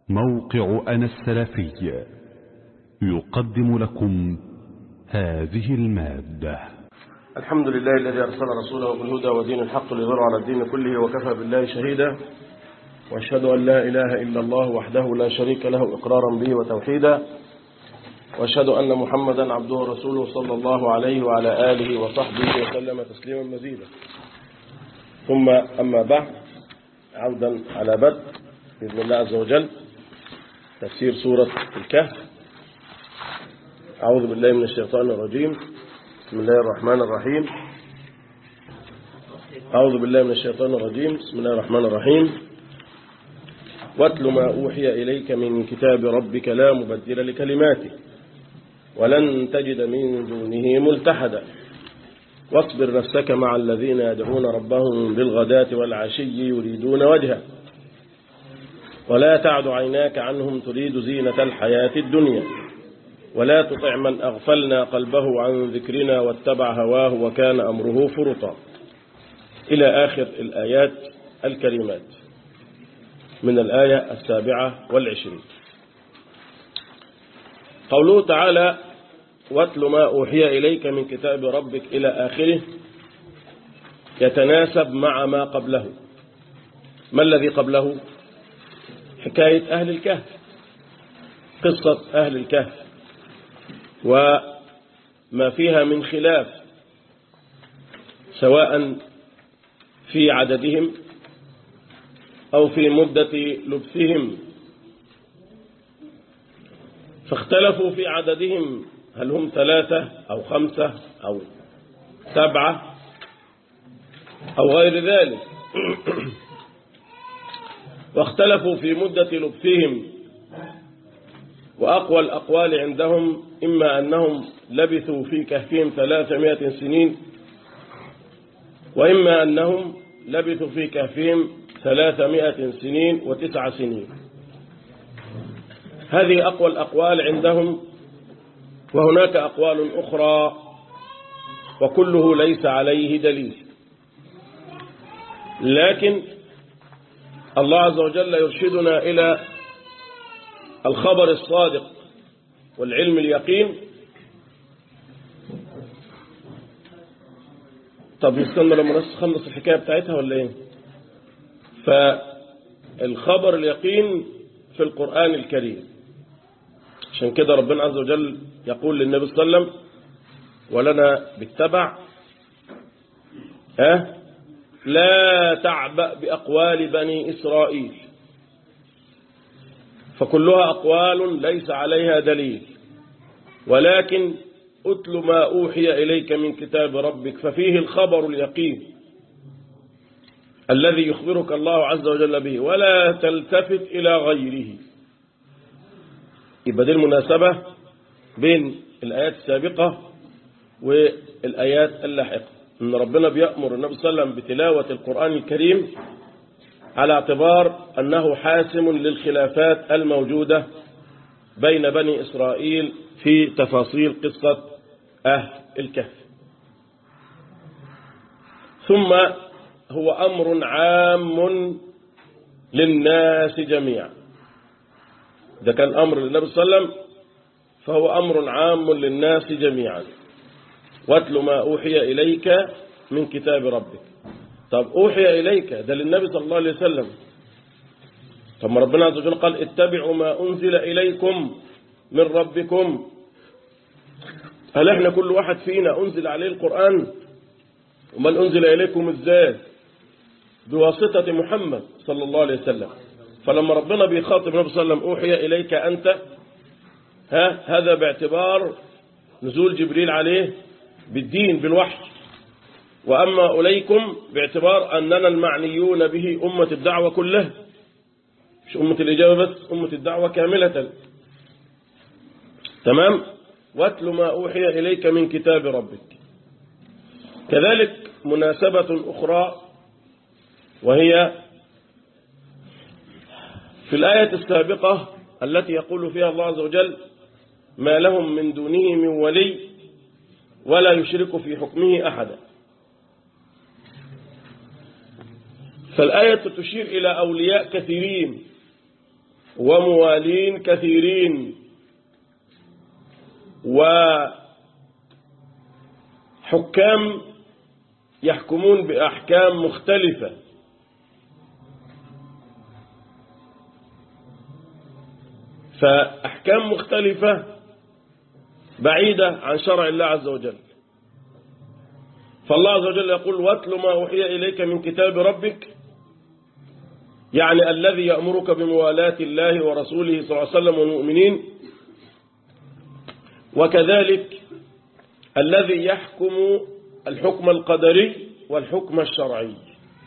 موقع أنا السلفي يقدم لكم هذه المادة الحمد لله الذي أرسل رسوله بالهدى ودين الحق ليظهر على الدين كله وكفى بالله شهيدا وأشهد أن لا إله إلا الله وحده لا شريك له إقرارا به وتوحيدا وأشهد أن محمدا عبده ورسوله صلى الله عليه وعلى آله وصحبه وسلم تسليما مزيدا ثم أما بعد عودا على بدء بإذن الله عز وجل تفسير سورة الكهف أعوذ بالله من الشيطان الرجيم بسم الله الرحمن الرحيم أعوذ بالله من الشيطان الرجيم بسم الله الرحمن الرحيم واتل ما أوحي إليك من كتاب ربك لا مبدل لكلماته ولن تجد من دونه ملتحدا واصبر نفسك مع الذين يدعون ربهم بالغداة والعشي يريدون وجهه ولا تعد عيناك عنهم تريد زينة الحياة الدنيا ولا تطع من أغفلنا قلبه عن ذكرنا واتبع هواه وكان أمره فرطا إلى آخر الآيات الكريمات من الآية السابعة والعشرين قوله تعالى واتل ما أوحي إليك من كتاب ربك إلى آخره يتناسب مع ما قبله ما الذي قبله حكاية أهل الكهف قصة أهل الكهف وما فيها من خلاف سواء في عددهم أو في مدة لبثهم فاختلفوا في عددهم هل هم ثلاثة أو خمسة أو سبعة أو غير ذلك واختلفوا في مدة لبثهم وأقوى الأقوال عندهم إما أنهم لبثوا في كهفهم ثلاثمائة سنين وإما أنهم لبثوا في كهفهم ثلاثمائة سنين وتسع سنين هذه أقوى الأقوال عندهم وهناك أقوال أخرى وكله ليس عليه دليل لكن الله عز وجل يرشدنا إلى الخبر الصادق والعلم اليقين طب نستنى لما نخلص الحكاية بتاعتها ولا ايه فالخبر اليقين في القرآن الكريم عشان كده ربنا عز وجل يقول للنبي صلى الله عليه وسلم ولنا بالتبع أه لا تعبأ بأقوال بني إسرائيل فكلها أقوال ليس عليها دليل ولكن أتل ما أوحي إليك من كتاب ربك ففيه الخبر اليقين الذي يخبرك الله عز وجل به ولا تلتفت إلى غيره يبقى دي المناسبة بين الآيات السابقة والآيات اللاحقة إن ربنا بيأمر النبي صلى الله عليه وسلم بتلاوة القرآن الكريم على اعتبار أنه حاسم للخلافات الموجودة بين بني إسرائيل في تفاصيل قصة أهل الكهف ثم هو أمر عام للناس جميعا ده كان أمر للنبي صلى الله عليه وسلم فهو أمر عام للناس جميعا واتل ما أوحي إليك من كتاب ربك طب أوحي إليك ده للنبي صلى الله عليه وسلم طب ما ربنا عز وجل قال اتبعوا ما أنزل إليكم من ربكم هل احنا كل واحد فينا أنزل عليه القرآن ومن أنزل إليكم ازاي بواسطة محمد صلى الله عليه وسلم فلما ربنا بيخاطب النبي صلى الله عليه وسلم أوحي إليك أنت ها هذا باعتبار نزول جبريل عليه بالدين بالوحي وأما إليكم باعتبار أننا المعنيون به أمة الدعوة كلها مش أمة الإجابة بس أمة الدعوة كاملة تمام واتل ما أوحي إليك من كتاب ربك كذلك مناسبة أخرى وهي في الآية السابقة التي يقول فيها الله عز وجل ما لهم من دونه من ولي ولا يشرك في حكمه أحدا فالآية تشير إلى أولياء كثيرين وموالين كثيرين وحكام يحكمون بأحكام مختلفة فأحكام مختلفة بعيدة عن شرع الله عز وجل فالله عز وجل يقول واتل ما أوحي إليك من كتاب ربك يعني الذي يأمرك بموالاة الله ورسوله صلى الله عليه وسلم والمؤمنين وكذلك الذي يحكم الحكم القدري والحكم الشرعي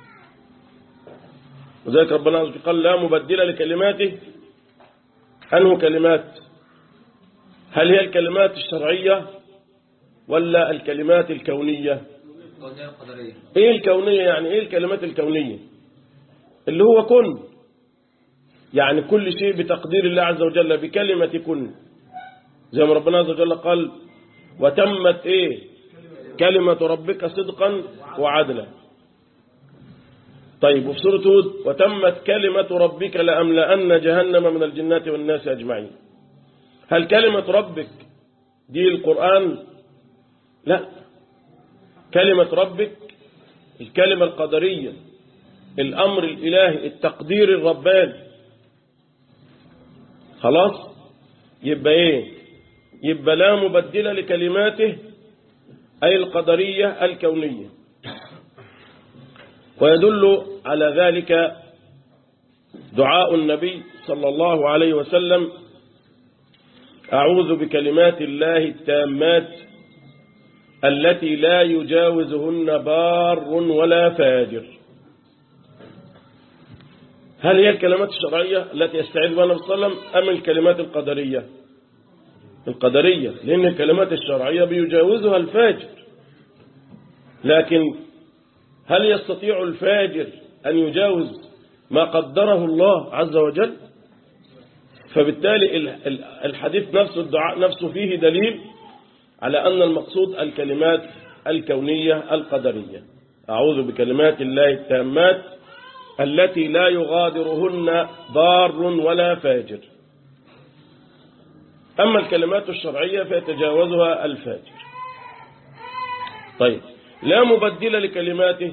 وذلك ربنا عز وجل قال لا مبدل لكلماته أنه كلمات هل هي الكلمات الشرعية ولا الكلمات الكونية ايه الكونية يعني ايه الكلمات الكونية اللي هو كن يعني كل شيء بتقدير الله عز وجل بكلمة كن زي ما ربنا عز وجل قال وتمت ايه كلمة ربك صدقا وعدلا طيب وفي سورة هود وتمت كلمة ربك لأملأن جهنم من الجنات والناس أجمعين هل كلمة ربك دي القرآن لا كلمة ربك الكلمة القدرية الأمر الإلهي التقدير الرباني خلاص يبقى ايه يبقى لا مبدل لكلماته أي القدرية الكونية ويدل على ذلك دعاء النبي صلى الله عليه وسلم أعوذ بكلمات الله التامات التي لا يجاوزهن بار ولا فاجر هل هي الكلمات الشرعية التي يستعيذ بها النبي صلى الله عليه وسلم أم الكلمات القدرية القدرية لأن الكلمات الشرعية بيجاوزها الفاجر لكن هل يستطيع الفاجر أن يجاوز ما قدره الله عز وجل فبالتالي الحديث نفسه الدعاء نفسه فيه دليل على أن المقصود الكلمات الكونية القدرية أعوذ بكلمات الله التامات التي لا يغادرهن ضار ولا فاجر أما الكلمات الشرعية فيتجاوزها الفاجر طيب لا مبدل لكلماته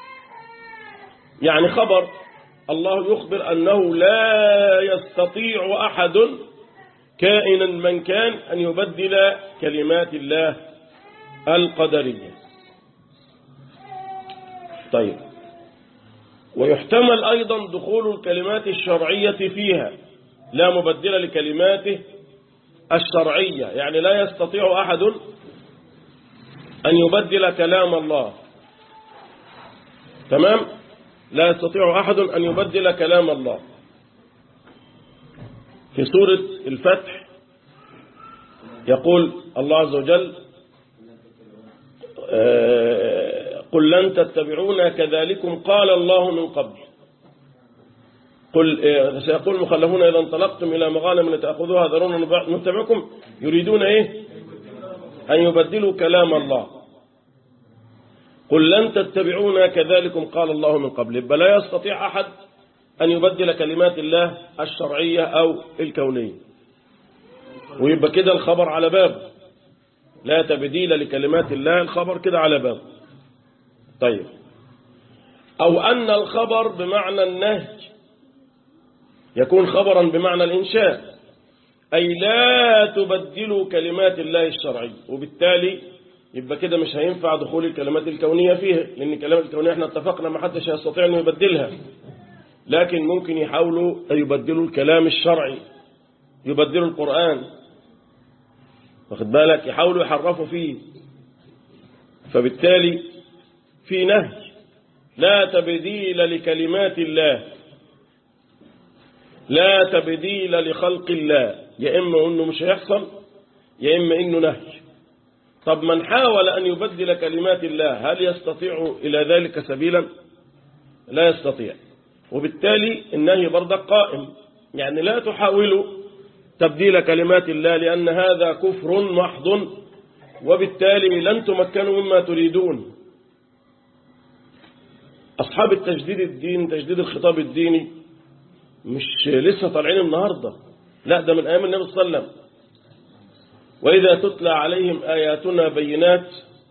يعني خبر الله يخبر أنه لا يستطيع أحد كائنا من كان أن يبدل كلمات الله القدرية طيب ويحتمل أيضا دخول الكلمات الشرعية فيها لا مبدل لكلماته الشرعية يعني لا يستطيع أحد أن يبدل كلام الله تمام لا يستطيع أحد أن يبدل كلام الله في سورة الفتح يقول الله عز وجل قل لن تتبعونا كذلكم قال الله من قبل قل سيقول المخلفون إذا انطلقتم إلى مغانم لتأخذوها ذرون نتبعكم يريدون إيه أن يبدلوا كلام الله قل لن تتبعونا كذلكم قال الله من قبل بل يستطيع أحد أن يبدل كلمات الله الشرعية أو الكونية ويبقى كده الخبر على باب لا تبديل لكلمات الله الخبر كده على باب طيب أو أن الخبر بمعنى النهج يكون خبرا بمعنى الإنشاء أي لا تبدلوا كلمات الله الشرعية وبالتالي يبقى كده مش هينفع دخول الكلمات الكونية فيها لأن الكلمات الكونية احنا اتفقنا ما حدش هيستطيع أن يبدلها لكن ممكن يحاولوا يبدلوا الكلام الشرعي يبدلوا القرآن واخد بالك يحاولوا يحرفوا فيه فبالتالي في نهج لا تبديل لكلمات الله لا تبديل لخلق الله يا إما أنه مش هيحصل يا إما أنه نهج طب من حاول أن يبدل كلمات الله هل يستطيع إلى ذلك سبيلا لا يستطيع وبالتالي النهي برضك قائم يعني لا تحاولوا تبديل كلمات الله لأن هذا كفر محض وبالتالي لن تمكنوا مما تريدون أصحاب التجديد الدين تجديد الخطاب الديني مش لسه طالعين النهاردة لا ده من أيام النبي صلى الله عليه وسلم وإذا تتلى عليهم آياتنا بينات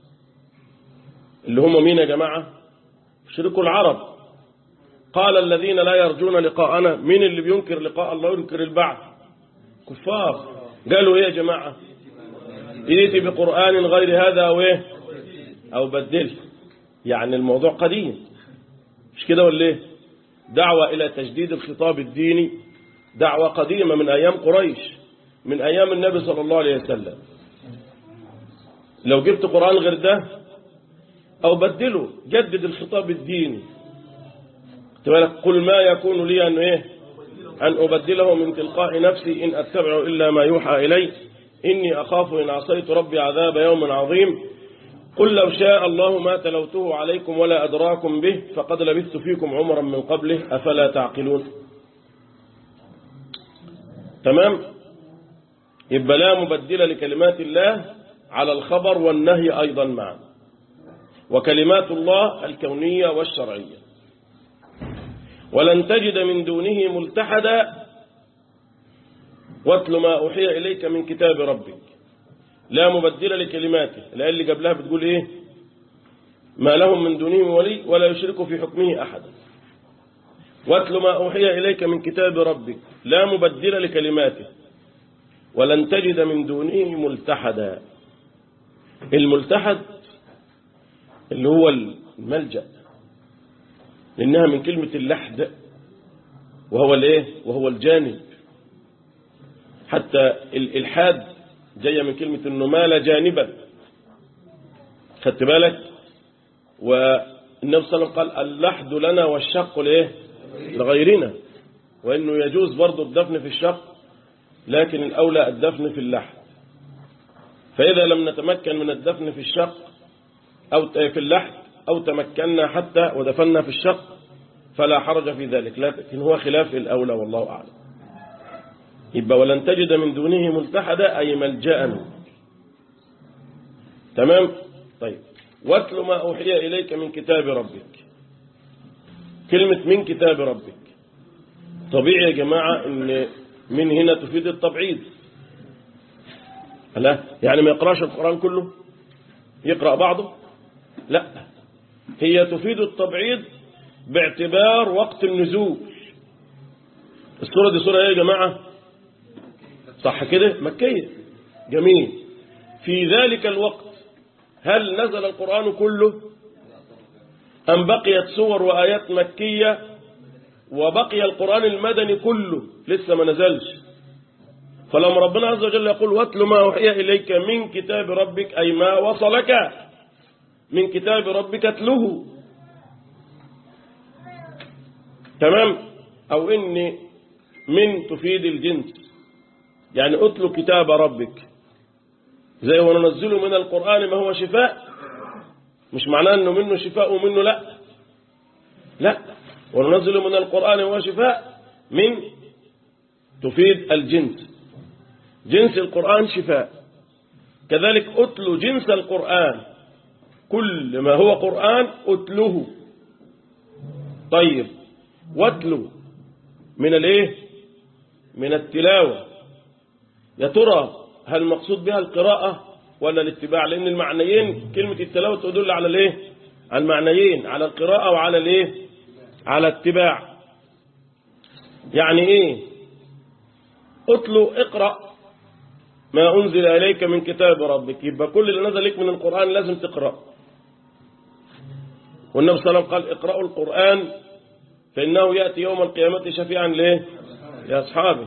اللي هم مين يا جماعة شركوا العرب قال الذين لا يرجون لقاءنا مين اللي بينكر لقاء الله وينكر البعث كفار قالوا ايه يا جماعة ائتي بقرآن غير هذا او ايه او بدله يعني الموضوع قديم مش كده ولا ايه دعوة الى تجديد الخطاب الديني دعوة قديمة من ايام قريش من ايام النبي صلى الله عليه وسلم لو جبت قرآن غير ده او بدله جدد الخطاب الديني بالك قل ما يكون لي أن إيه أن أبدله من تلقاء نفسي إن أتبع إلا ما يوحى إلي إني أخاف إن عصيت ربي عذاب يوم عظيم قل لو شاء الله ما تلوته عليكم ولا أدراكم به فقد لبثت فيكم عمرا من قبله أفلا تعقلون تمام يبقى لا مبدل لكلمات الله على الخبر والنهي أيضا معا وكلمات الله الكونية والشرعية ولن تجد من دونه ملتحدا واتل ما أوحي إليك من كتاب ربك لا مبدل لكلماته الآية اللي قبلها بتقول إيه ما لهم من دونه ولي ولا يشرك في حكمه أحدا واتل ما أوحي إليك من كتاب ربك لا مبدل لكلماته ولن تجد من دونه ملتحدا الملتحد اللي هو الملجأ لأنها من كلمة اللحد وهو الايه وهو الجانب حتى الإلحاد جاية من كلمة انه مال جانبا خدت بالك والنبي صلى الله عليه وسلم قال اللحد لنا والشق لايه لغيرنا وانه يجوز برضه الدفن في الشق لكن الاولى الدفن في اللحد فاذا لم نتمكن من الدفن في الشق او في اللحد أو تمكنا حتى ودفنا في الشق فلا حرج في ذلك لكن هو خلاف الأولى والله أعلم يبقى ولن تجد من دونه ملتحدا أي ملجأ تمام طيب واتل ما أوحي إليك من كتاب ربك كلمة من كتاب ربك طبيعي يا جماعة ان من هنا تفيد التبعيد لا يعني ما يقراش القرآن كله يقرأ بعضه لا هي تفيد التبعيض باعتبار وقت النزول السورة دي سورة ايه يا جماعة صح كده مكية جميل في ذلك الوقت هل نزل القرآن كله أم بقيت سور وآيات مكية وبقي القرآن المدني كله لسه ما نزلش فلما ربنا عز وجل يقول واتل ما أوحي إليك من كتاب ربك أي ما وصلك من كتاب ربك اتلوه تمام أو إن من تفيد الجنس يعني اتلو كتاب ربك زي وننزله من القرآن ما هو شفاء مش معناه أنه منه شفاء ومنه لا لا وننزل من القرآن هو شفاء من تفيد الجنس جنس القرآن شفاء كذلك أتلو جنس القرآن كل ما هو قرآن أتلوه طيب واتلو من الايه من التلاوة يا ترى هل المقصود بها القراءة ولا الاتباع لأن المعنيين كلمة التلاوة تدل على الايه على المعنيين على القراءة وعلى الايه على اتباع يعني ايه اتلو اقرأ ما أنزل إليك من كتاب ربك يبقى كل اللي نزل لك من القرآن لازم تقرأ والنبي صلى الله عليه وسلم قال اقرأوا القرآن فإنه يأتي يوم القيامة شفيعا ليه لأصحابه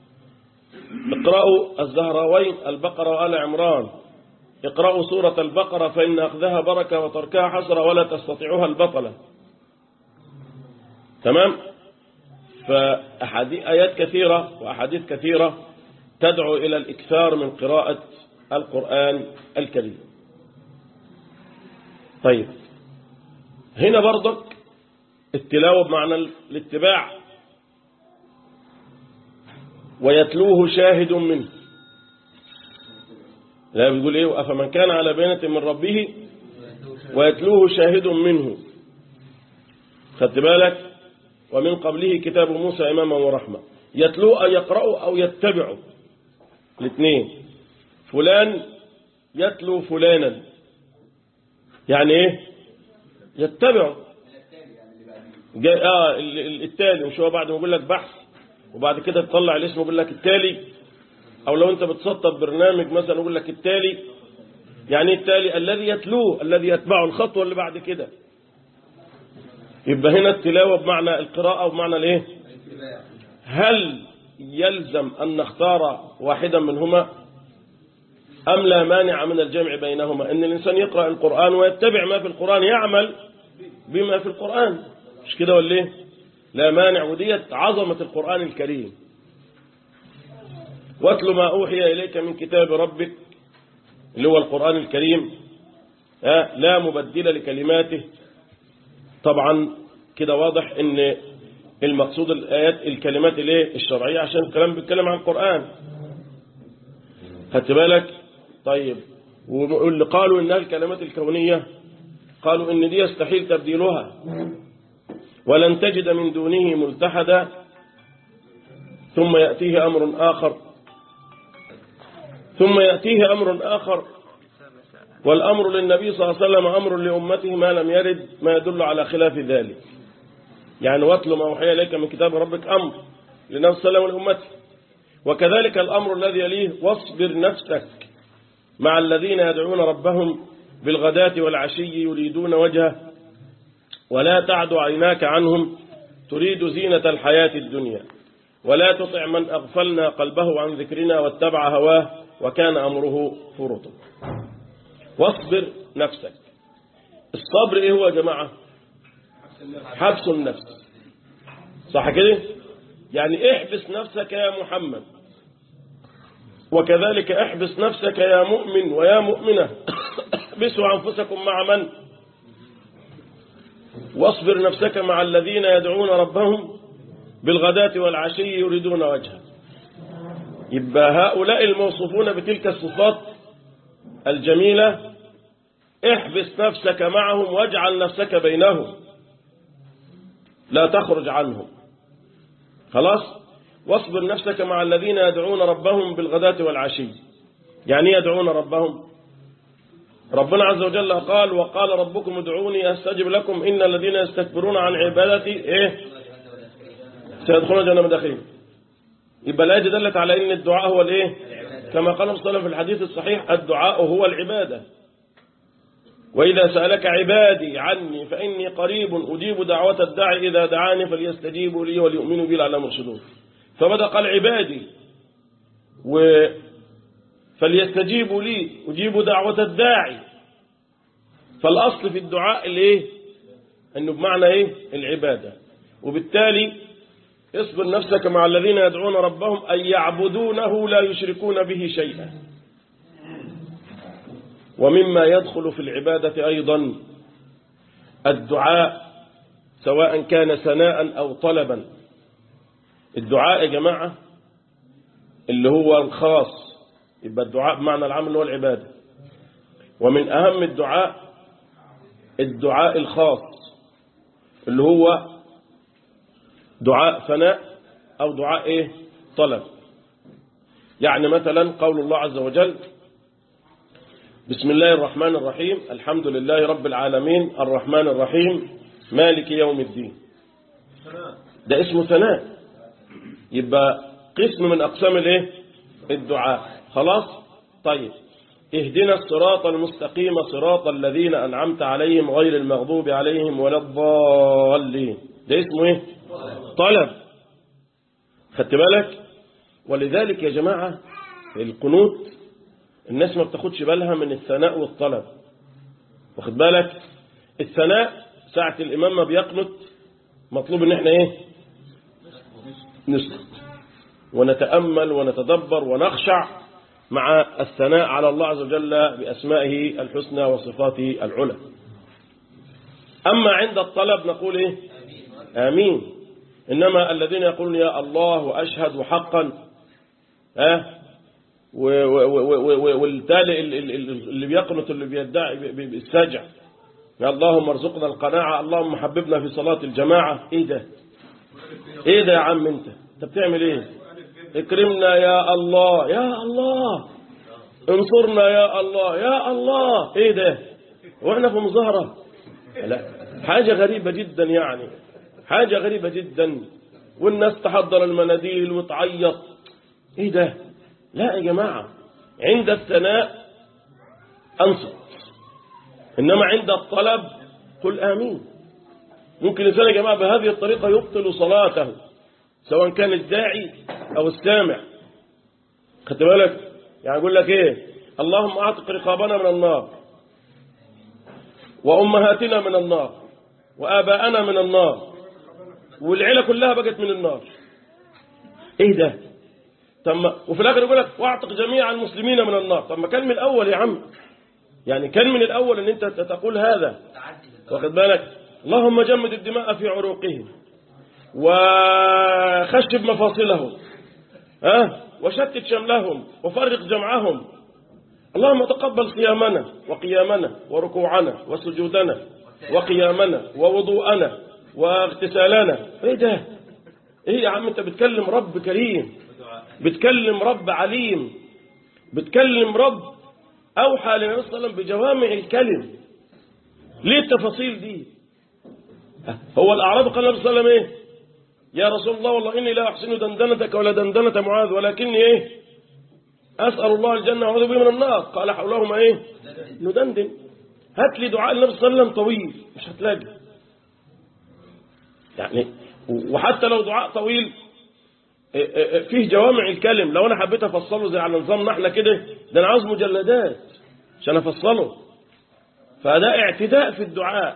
اقرأوا الزهراوين البقرة وآل عمران اقرأوا سورة البقرة فإن أخذها بركة وتركها حسرة ولا تستطيعها البطلة تمام فأحاديث آيات كثيرة وأحاديث كثيرة تدعو إلى الإكثار من قراءة القرآن الكريم طيب هنا برضك التلاوة بمعنى الاتباع ويتلوه شاهد منه لا بيقول ايه أفمن كان على بينة من ربه ويتلوه شاهد منه خدت بالك ومن قبله كتاب موسى إماما ورحمة يتلوه أو يقرأه أو يتبعه الاثنين فلان يتلو فلانا يعني ايه يتبعه جاي اه ال- ال- التالي مش هو بعد ما يقول لك بحث وبعد كده تطلع الاسم ويقول لك التالي او لو انت بتسطب برنامج مثلا يقول لك التالي يعني التالي الذي يتلوه الذي يتبعه الخطوه اللي بعد كده يبقى هنا التلاوه بمعنى القراءه وبمعنى الايه هل يلزم ان نختار واحدا منهما ام لا مانع من الجمع بينهما ان الانسان يقرا القران ويتبع ما في القران يعمل بما في القران مش كده ولا ايه لا مانع وديت عظمه القران الكريم واتل ما اوحي اليك من كتاب ربك اللي هو القران الكريم ها، لا مبدل لكلماته طبعا كده واضح ان المقصود الايات الكلمات الايه الشرعيه عشان الكلام بيتكلم عن القران خدت بالك طيب واللي قالوا انها الكلمات الكونيه قالوا ان دي يستحيل تبديلها ولن تجد من دونه ملتحدا ثم ياتيه امر اخر ثم ياتيه امر اخر والامر للنبي صلى الله عليه وسلم امر لامته ما لم يرد ما يدل على خلاف ذلك يعني واتل ما اوحي اليك من كتاب ربك امر للنبي صلى الله عليه وسلم ولامته وكذلك الامر الذي يليه واصبر نفسك مع الذين يدعون ربهم بالغداة والعشي يريدون وجهه ولا تعد عيناك عنهم تريد زينة الحياة الدنيا ولا تطع من أغفلنا قلبه عن ذكرنا واتبع هواه وكان أمره فرطا واصبر نفسك الصبر ايه هو يا جماعة حبس النفس صح كده يعني احبس نفسك يا محمد وكذلك احبس نفسك يا مؤمن ويا مؤمنة احبسوا أنفسكم مع من واصبر نفسك مع الذين يدعون ربهم بالغداة والعشي يريدون وجهه يبقى هؤلاء الموصوفون بتلك الصفات الجميلة احبس نفسك معهم واجعل نفسك بينهم لا تخرج عنهم خلاص واصبر نفسك مع الذين يدعون ربهم بالغداة والعشي يعني يدعون ربهم ربنا عز وجل قال وقال ربكم ادعوني استجب لكم ان الذين يستكبرون عن عبادتي ايه سيدخلون جهنم داخلين يبقى الايه دي دلت على ان الدعاء هو الايه كما قال صلى الله عليه وسلم في الحديث الصحيح الدعاء هو العباده وإذا سألك عبادي عني فإني قريب أجيب دعوة الداعي إذا دعاني فليستجيبوا لي وليؤمنوا بي لعلهم يرشدون فبدأ قال عبادي و فليستجيبوا لي أجيب دعوة الداعي فالأصل في الدعاء الايه أنه بمعنى إيه العبادة وبالتالي اصبر نفسك مع الذين يدعون ربهم أن يعبدونه لا يشركون به شيئا ومما يدخل في العبادة أيضا الدعاء سواء كان ثناء أو طلبا الدعاء يا جماعة اللي هو الخاص يبقى الدعاء بمعنى العام اللي هو العبادة ومن أهم الدعاء الدعاء الخاص اللي هو دعاء ثناء أو دعاء إيه طلب يعني مثلا قول الله عز وجل بسم الله الرحمن الرحيم الحمد لله رب العالمين الرحمن الرحيم مالك يوم الدين ده اسمه ثناء يبقى قسم من أقسام الايه الدعاء خلاص طيب اهدنا الصراط المستقيم صراط الذين أنعمت عليهم غير المغضوب عليهم ولا الضالين ده اسمه ايه طلب خدت بالك ولذلك يا جماعة القنوت الناس ما بتاخدش بالها من الثناء والطلب واخد بالك الثناء ساعة الإمام ما بيقنط مطلوب ان احنا ايه نسكت ونتأمل ونتدبر ونخشع مع الثناء على الله عز وجل بأسمائه الحسنى وصفاته العلى أما عند الطلب نقول إيه آمين إنما الذين يقولون يا الله وأشهد حقا ها والتالي اللي بيقنط اللي بيدعي بالسجع يا اللهم ارزقنا القناعة اللهم حببنا في صلاة الجماعة ايه ده ايه ده يا عم انت انت بتعمل ايه اكرمنا يا الله يا الله انصرنا يا الله يا الله ايه ده واحنا في مظاهرة لا حاجة غريبة جدا يعني حاجة غريبة جدا والناس تحضر المناديل وتعيط ايه ده لا يا جماعة عند الثناء انصت انما عند الطلب قل امين ممكن الانسان يا جماعة بهذه الطريقة يبطل صلاته سواء كان الداعي او السامع خدت بالك يعني يقول لك ايه اللهم اعتق رقابنا من النار وامهاتنا من النار واباءنا من النار والعيله كلها بقت من النار ايه ده طب ما- وفي الاخر يقول لك واعتق جميع المسلمين من النار طب ما كان من الاول يا عم يعني كان من الاول ان انت تقول هذا واخد بالك اللهم جمد الدماء في عروقهم وخشب مفاصلهم ها وشتت شملهم وفرق جمعهم اللهم تقبل صيامنا وقيامنا وركوعنا وسجودنا وقيامنا ووضوءنا واغتسالنا ايه ده ايه يا عم انت بتكلم رب كريم بتكلم رب عليم بتكلم رب اوحى للنبي صلى الله عليه وسلم بجوامع الكلم ليه التفاصيل دي هو الاعراب قال النبي صلى الله عليه وسلم ايه يا رسول الله والله إني لا أحسن دندنتك ولا دندنة معاذ ولكني إيه أسأل الله الجنة وأعوذ به من النار قال حولهما إيه ندندن هات لي دعاء النبي صلى الله عليه وسلم طويل مش هتلاقي يعني وحتى لو دعاء طويل إيه إيه إيه فيه جوامع الكلم لو أنا حبيت أفصله زي على نظامنا احنا كده ده أنا عاوز مجلدات عشان أفصله فده اعتداء في الدعاء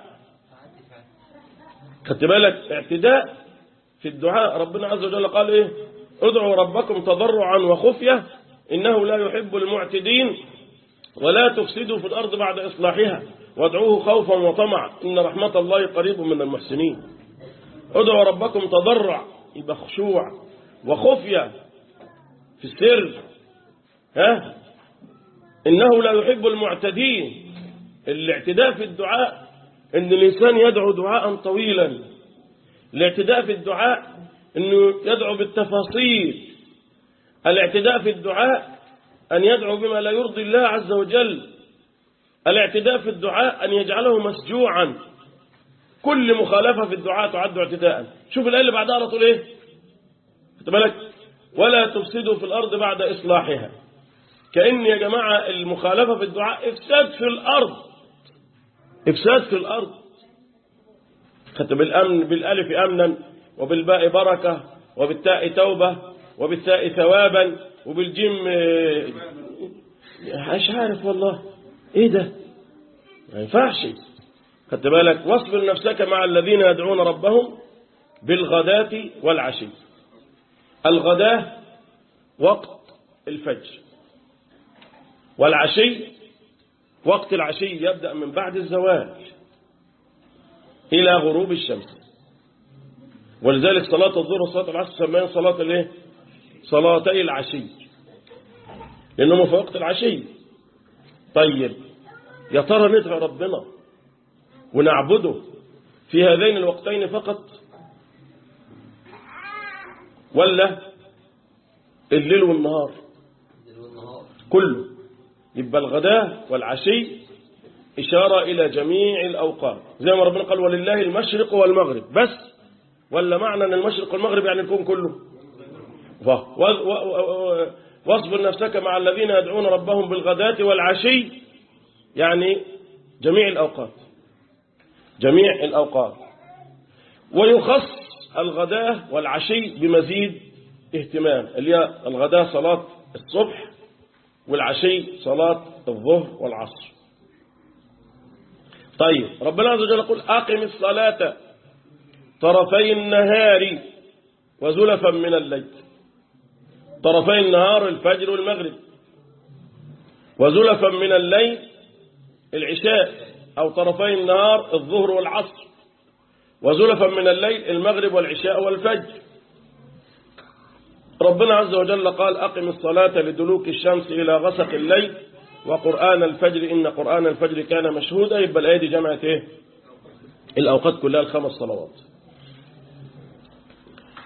خدت بالك اعتداء في الدعاء ربنا عز وجل قال ايه ادعوا ربكم تضرعا وخفية إنه لا يحب المعتدين ولا تفسدوا في الأرض بعد إصلاحها وادعوه خوفا وطمعا إن رحمة الله قريب من المحسنين ادعوا ربكم تضرع يبقى خشوع وخفية في السر ها إنه لا يحب المعتدين الاعتداء في الدعاء إن الإنسان يدعو دعاء طويلا الاعتداء في الدعاء أنه يدعو بالتفاصيل الاعتداء في الدعاء أن يدعو بما لا يرضي الله عز وجل الاعتداء في الدعاء أن يجعله مسجوعا كل مخالفة في الدعاء تعد اعتداء شوف الآية اللي بعدها على طول إيه خد بالك ولا تفسدوا في الأرض بعد إصلاحها كأن يا جماعة المخالفة في الدعاء إفساد في الأرض إفساد في الأرض خدت بالأمن بالألف أمنا وبالباء بركة وبالتاء توبة وبالثاء ثوابا وبالجيم آه، مش عارف والله ايه ده ما ينفعش خدت بالك واصبر نفسك مع الذين يدعون ربهم بالغداة والعشي الغداة وقت الفجر والعشي وقت العشي يبدأ من بعد الزوال إلى غروب الشمس ولذلك صلاة الظهر وصلاة العصر سميها صلاة الايه صلاتي العشي لأنهم في وقت العشي طيب يا ترى ندعو ربنا ونعبده في هذين الوقتين فقط ولا الليل والنهار كله يبقى الغداء والعشي إشارة إلى جميع الأوقات زي ما ربنا قال ولله المشرق والمغرب بس ولا معنى أن المشرق والمغرب يعني الكون كله ف- و- و- و- واصبر نفسك مع الذين يدعون ربهم بالغداة والعشي يعني جميع الأوقات جميع الأوقات ويخص الغداة والعشي بمزيد اهتمام اللي هي الغداة صلاة الصبح والعشي صلاة الظهر والعصر طيب ربنا عز وجل يقول أقم الصلاة طرفي النهار وزلفا من الليل طرفي النهار الفجر والمغرب وزلفا من الليل العشاء أو طرفي النهار الظهر والعصر وزلفا من الليل المغرب والعشاء والفجر ربنا عز وجل قال أقم الصلاة لدلوك الشمس إلى غسق الليل وقرآن الفجر إن قرآن الفجر كان مشهودا يبقى الآية دي جمعت إيه الأوقات كلها الخمس صلوات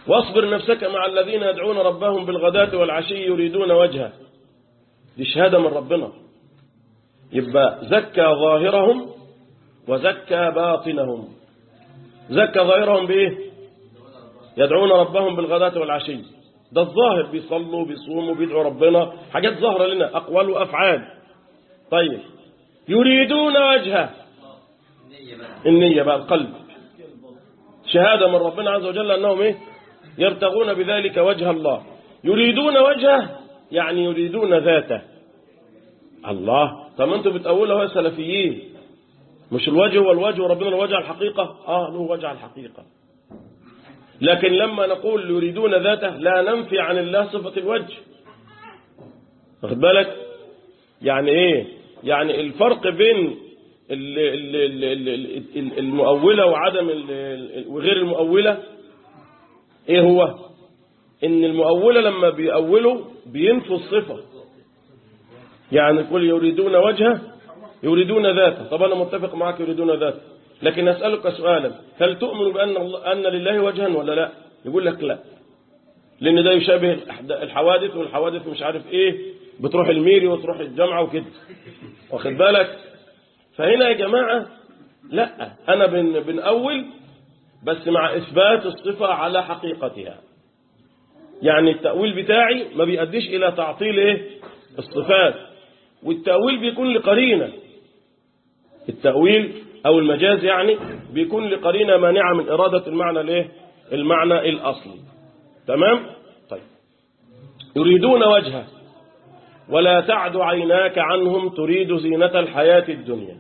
واصبر نفسك مع الذين يدعون ربهم بالغداة والعشي يريدون وجهه دي شهادة من ربنا يبقى زكى ظاهرهم وزكى باطنهم زكى ظاهرهم بإيه يدعون ربهم بالغداة والعشي ده الظاهر بيصلوا بيصوموا بيدعوا ربنا حاجات ظاهرة لنا أقوال وأفعال طيب يريدون وجهه النية بقى القلب شهادة من ربنا عز وجل أنهم إيه يبتغون بذلك وجه الله يريدون وجهه يعني يريدون ذاته الله طب ما انتوا بتقولوا هو سلفيين مش الوجه هو الوجه وربنا الوجه الحقيقة اه له وجه الحقيقة لكن لما نقول يريدون ذاته لا ننفي عن الله صفة الوجه واخد بالك يعني ايه يعني الفرق بين ال- ال- ال- ال- ال- المؤولة وعدم ال- وغير المؤولة ايه هو ان المؤولة لما بيأولوا بينفوا الصفة يعني يقول يريدون وجهه يريدون ذاته طب انا متفق معك يريدون ذاته لكن اسالك سؤالا هل تؤمن بان الله ان لله وجها ولا لا يقول لك لا لان ده يشابه الأحد- الحوادث والحوادث مش عارف ايه بتروح الميري وتروح الجامعه وكده واخد بالك فهنا يا جماعه لا انا بن بنأول بس مع اثبات الصفه على حقيقتها يعني التأويل بتاعي ما بيأديش إلى تعطيل إيه؟ الصفات والتأويل بيكون لقرينة التأويل أو المجاز يعني بيكون لقرينة مانعة من إرادة المعنى الإيه؟ المعنى الأصلي تمام؟ طيب يريدون وجهه ولا تعد عيناك عنهم تريد زينة الحياة الدنيا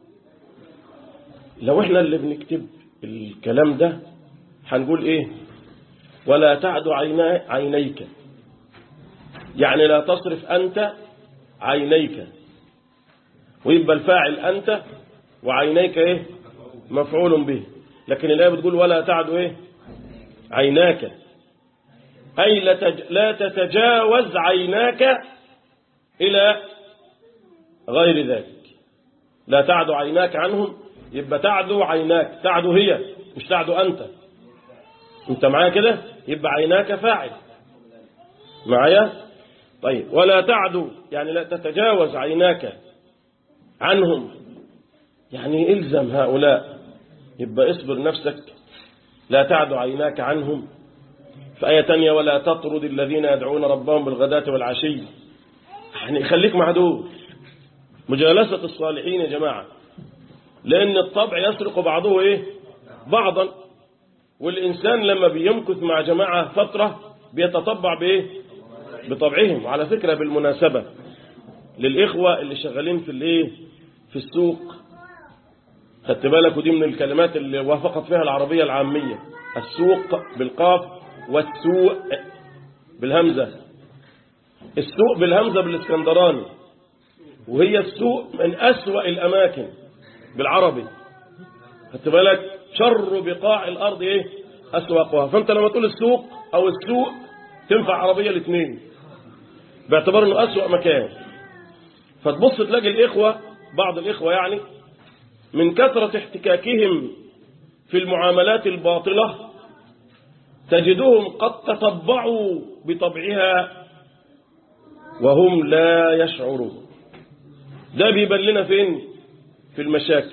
لو احنا اللي بنكتب الكلام ده هنقول ايه ولا تعد عينا عينيك يعني لا تصرف أنت عينيك ويبقى الفاعل أنت وعينيك إيه مفعول به لكن الآية بتقول ولا تعد إيه عيناك أي لا تج- لا تتجاوز عيناك إلى غير ذلك لا تعد عيناك عنهم يبقى تعدو عيناك تعدو هي مش تعدو أنت انت معايا كده يبقى عيناك فاعل معايا طيب ولا تعدو يعني لا تتجاوز عيناك عنهم يعني الزم هؤلاء يبقى اصبر نفسك لا تعدو عيناك عنهم في آية تانية ولا تطرد الذين يدعون ربهم بالغداة والعشي يعني خليك مع دول مجالسة الصالحين يا جماعة لأن الطبع يسرق بعضه إيه بعضا والإنسان لما بيمكث مع جماعة فترة بيتطبع بإيه بطبعهم وعلى فكرة بالمناسبة للإخوة اللي شغالين في الإيه في السوق خدت بالك ودي من الكلمات اللي وافقت فيها العربية العامية السوق بالقاف والسوق بالهمزة السوق بالهمزة بالاسكندراني وهي السوق من أسوأ الأماكن بالعربي خدت بالك شر بقاع الأرض إيه أسواقها فأنت لما تقول السوق أو السوق تنفع عربية الاثنين باعتبار أنه أسوأ مكان فتبص تلاقي الإخوة بعض الإخوة يعني من كثرة احتكاكهم في المعاملات الباطلة تجدهم قد تطبعوا بطبعها وهم لا يشعرون ده بيبان لنا فين في المشاكل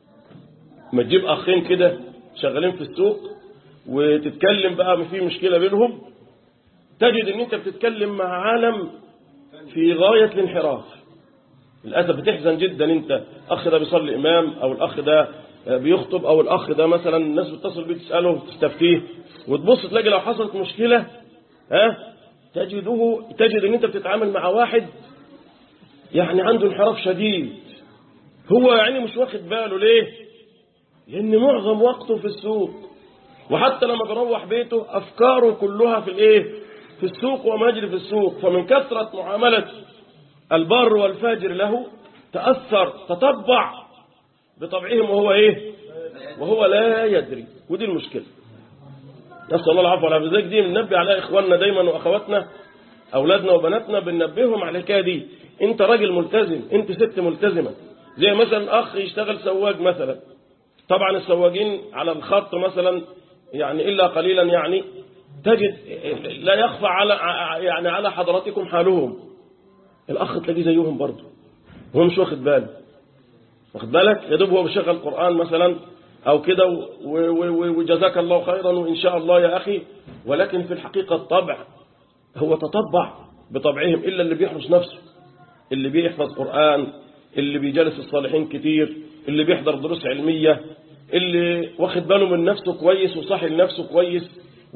ما تجيب أخين كده شغالين في السوق وتتكلم بقى ما في مشكلة بينهم تجد ان انت بتتكلم مع عالم في غاية الانحراف للأسف بتحزن جدا انت اخ ده بيصلي امام او الاخ ده بيخطب او الاخ ده مثلا الناس بتتصل بيه تسأله تستفتيه وتبص تلاقي لو حصلت مشكلة ها تجده تجد ان انت بتتعامل مع واحد يعني عنده انحراف شديد هو يعني مش واخد باله ليه لان معظم وقته في السوق وحتى لما بيروح بيته افكاره كلها في الايه في السوق وما يجري في السوق فمن كثرة معاملة البر والفاجر له تأثر تطبع بطبعهم وهو ايه وهو لا يدري ودي المشكلة نسأل الله العفو والعافية ذلك دي بننبه على إخواننا دايما وأخواتنا أولادنا وبناتنا بننبههم على الحكاية دي أنت راجل ملتزم أنت ست ملتزمة زي مثلا أخ يشتغل سواق مثلا طبعا السواقين على الخط مثلا يعني إلا قليلا يعني تجد لا يخفى على يعني على حضراتكم حالهم الأخ تلاقيه زيهم برضه هو مش واخد باله واخد بالك يا دوب هو بيشغل قرآن مثلا أو كده وجزاك الله خيرا وإن شاء الله يا أخي ولكن في الحقيقة الطبع هو تطبع بطبعهم إلا اللي بيحرس نفسه اللي بيحفظ قرآن اللي بيجلس الصالحين كتير اللي بيحضر دروس علمية اللي واخد باله من نفسه كويس وصاحي لنفسه كويس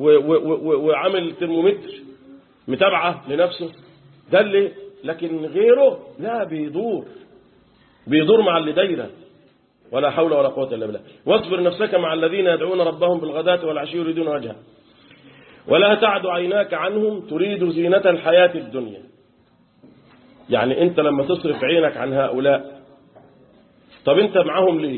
وعامل ترمومتر متابعة لنفسه ده اللي لكن غيره لا بيدور بيدور مع اللي دايره ولا حول ولا قوة إلا بالله واصبر نفسك مع الذين يدعون ربهم بالغداة والعشي يريدون وجهه ولا تعد عيناك عنهم تريد زينة الحياة الدنيا يعني انت لما تصرف عينك عن هؤلاء طب انت معاهم ليه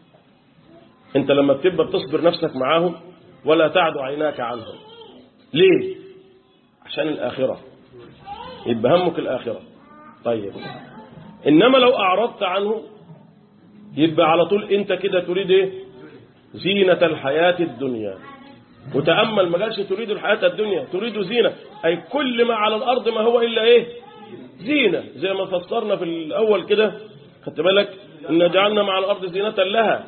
انت لما بتبقى بتصبر نفسك معاهم ولا تعد عيناك عنهم ليه عشان الآخرة يبقى همك الآخرة طيب إنما لو أعرضت عنه يبقى على طول انت كده تريد ايه زينة الحياة الدنيا وتأمل ما قالش تريد الحياة الدنيا تريد زينة أي كل ما على الأرض ما هو إلا إيه زينة زي ما فسرنا في الأول كده خدت بالك إن جعلنا مع الأرض زينة لها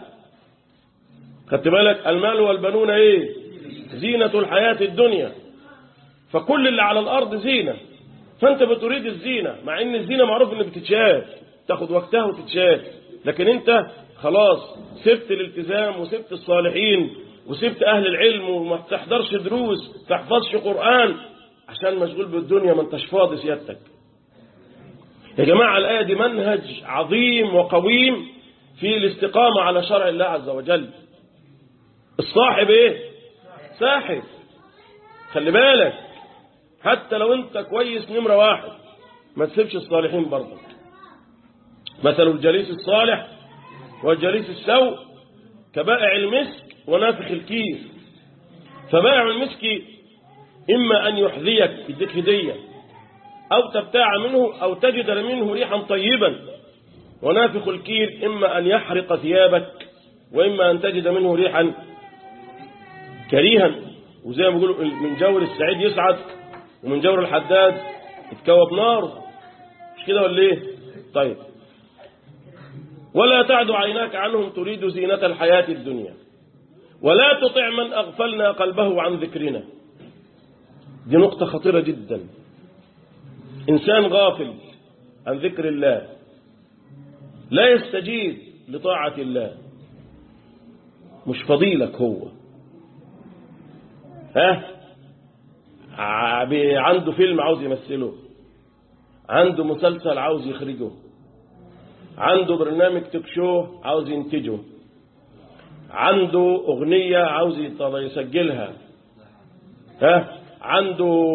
خدت بالك المال والبنون إيه زينة الحياة الدنيا فكل اللي على الأرض زينة فأنت بتريد الزينة مع إن الزينة معروف إن بتتشاف تاخد وقتها وتتشاف لكن أنت خلاص سبت الالتزام وسبت الصالحين وسبت أهل العلم وما تحضرش دروس تحفظش قرآن عشان مشغول بالدنيا ما انتش فاضي سيادتك يا جماعة الآية دي منهج عظيم وقويم في الاستقامة على شرع الله عز وجل الصاحب ايه ساحب خلي بالك حتى لو انت كويس نمرة واحد ما تسيبش الصالحين برضه مثل الجليس الصالح والجليس السوء كبائع المسك ونافخ الكير فبائع المسك إما أن يحذيك يديك هدية أو تبتاع منه أو تجد منه ريحا طيبا ونافخ الكير إما أن يحرق ثيابك وإما أن تجد منه ريحا كريها وزي ما بيقولوا من جور السعيد يسعد ومن جور الحداد يتكوب نار مش كده ولا ايه طيب ولا تعد عيناك عنهم تريد زينة الحياة الدنيا ولا تطع من أغفلنا قلبه عن ذكرنا دي نقطة خطيرة جدا إنسان غافل عن ذكر الله لا يستجيب لطاعة الله مش فضيلك هو ها عنده فيلم عاوز يمثله عنده مسلسل عاوز يخرجه عنده برنامج توك شو عاوز ينتجه عنده أغنية عاوز يسجلها ها عنده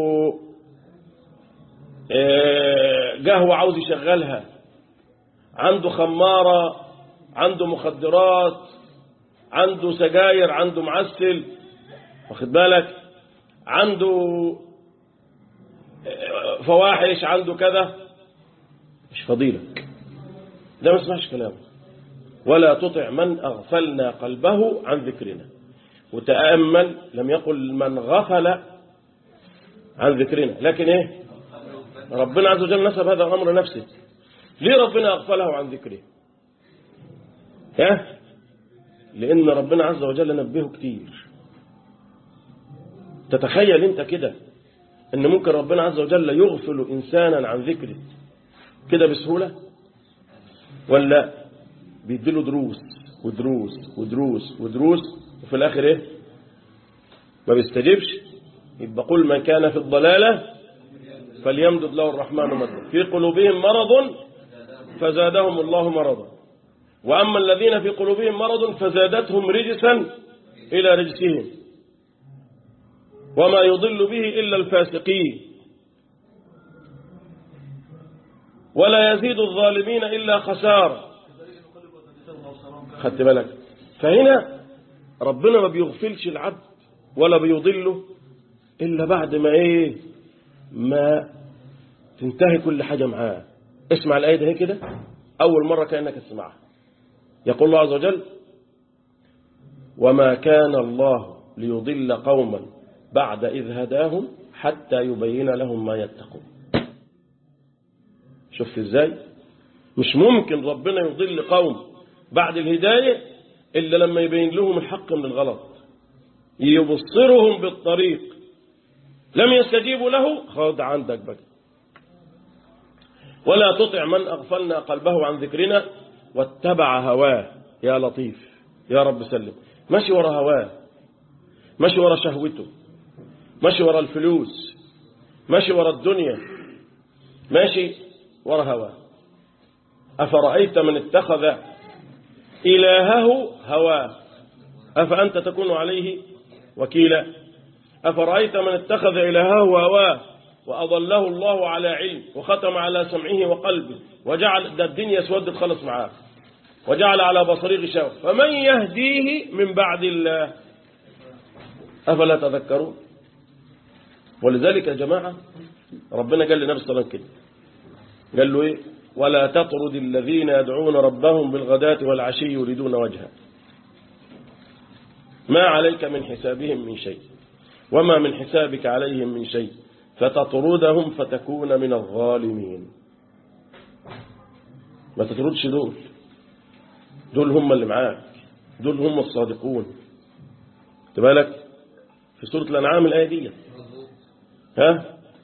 قهوة عاوز يشغلها عنده خمارة عنده مخدرات عنده سجاير عنده معسل واخد بالك عنده فواحش عنده كذا مش فضيلك ده ما اسمعش كلامه ولا تطع من أغفلنا قلبه عن ذكرنا وتأمل لم يقل من غفل عن ذكرنا لكن ايه ربنا عز وجل نسب هذا الأمر نفسه ليه ربنا أغفله عن ذكره ها لأن ربنا عز وجل نبهه كتير تتخيل انت كده ان ممكن ربنا عز وجل يغفل إنسانا عن ذكره كده بسهولة ولا بيديله دروس ودروس ودروس ودروس وفي الآخر ايه ما بيستجيبش يبقى قل من كان في الضلالة فليمدد له الرحمن مدا في قلوبهم مرض فزادهم الله مرضا وأما الذين في قلوبهم مرض فزادتهم رجسا إلى رجسهم وما يضل به إلا الفاسقين ولا يزيد الظالمين إلا خسارة خدت بالك فهنا ربنا ما بيغفلش العبد ولا بيضله إلا بعد ما إيه ما تنتهي كل حاجة معاه اسمع الآية دي كده أول مرة كأنك تسمعها يقول الله عز وجل وما كان الله ليضل قوما بعد إذ هداهم حتى يبين لهم ما يتقون شفت ازاي مش ممكن ربنا يضل قوم بعد الهداية إلا لما يبين لهم الحق من الغلط يبصرهم بالطريق لم يستجيبوا له خد عندك بقى ولا تطع من أغفلنا قلبه عن ذكرنا واتبع هواه يا لطيف يا رب سلم ماشي ورا هواه ماشي ورا شهوته ماشي ورا الفلوس ماشي ورا الدنيا ماشي ورا هواه أفرأيت من اتخذ إلهه هواه أفأنت تكون عليه وكيلا أفرأيت من اتخذ إلهه هواه وأضله الله على علم وختم على سمعه وقلبه وجعل ده الدنيا اسودت خلص معاه وجعل على بصره غشاوة فمن يهديه من بعد الله أفلا تذكرون ولذلك يا جماعة ربنا قال لنبي صلى الله عليه وسلم كده قال له إيه ولا تطرد الذين يدعون ربهم بالغداة والعشي يريدون وجهه ما عليك من حسابهم من شيء وما من حسابك عليهم من شيء فتطردهم فتكون من الظالمين ما تطردش دول دول هم اللي معاك دول هم الصادقون بالك في سورة الأنعام الآية دي ها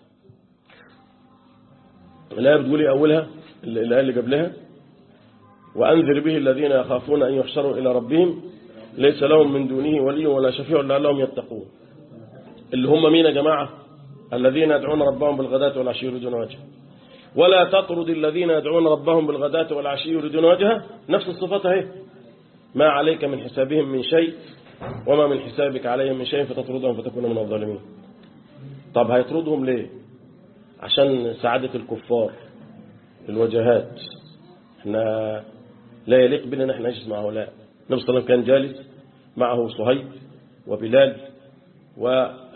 الآية بتقول ايه أولها الآية اللي قبلها وأنذر به الذين يخافون أن يحشروا إلى ربهم ليس لهم من دونه ولي ولا شفيع لعلهم يتقون اللي هم مين يا جماعة الذين يدعون ربهم بالغداة والعشي يريدون وجهه ولا تطرد الذين يدعون ربهم بالغداة والعشي يريدون وجهه نفس الصفات اهي ما عليك من حسابهم من شيء وما من حسابك عليهم من شيء فتطردهم فتكون من الظالمين طب هيطردهم ليه عشان سعادة الكفار الوجهات احنا لا يليق بنا ان احنا نجلس مع هؤلاء النبي صلى الله عليه وسلم كان جالس معه صهيب وبلال و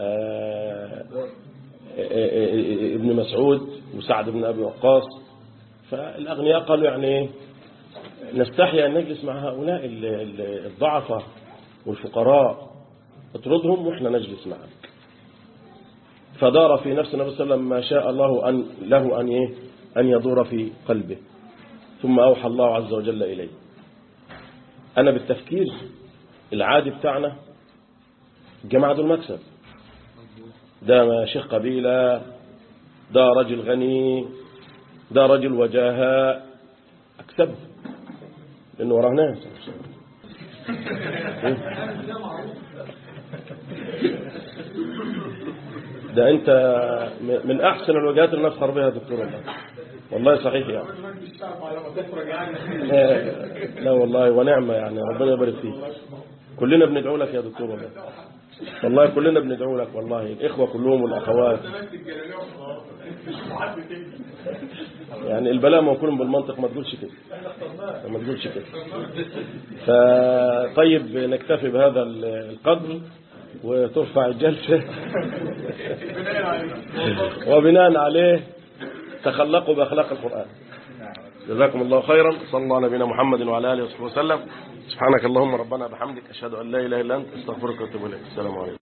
ابن مسعود وسعد بن أبي وقاص فالأغنياء قالوا يعني نستحي أن نجلس مع هؤلاء الضعفة والفقراء اطردهم وإحنا نجلس معك فدار في نفس النبي صلى الله عليه وسلم ما شاء الله أن له أن إيه أن يدور في قلبه ثم أوحى الله عز وجل إليه أنا بالتفكير العادي بتاعنا الجماعة دول مكسب ده شيخ قبيلة ده رجل غني ده رجل وجاهة أكسب لأنه وراه ناس ده أنت من أحسن الوجهات اللي نفخر بها دكتور الله والله صحيح يعني لا والله ونعمة يعني ربنا يبارك فيك كلنا بندعو لك يا دكتور الله والله كلنا بندعو لك والله الإخوة كلهم والأخوات يعني البلاء موكول بالمنطق ما تقولش كده ما تقولش كده فطيب نكتفي بهذا القدر وترفع الجلسة وبناء عليه تخلقوا بأخلاق القرآن جزاكم الله خيرا صلى الله على نبينا محمد وعلى آله وصحبه وسلم سبحانك اللهم ربنا بحمدك أشهد أن لا إله إلا أنت استغفرك واتوب إليك السلام عليكم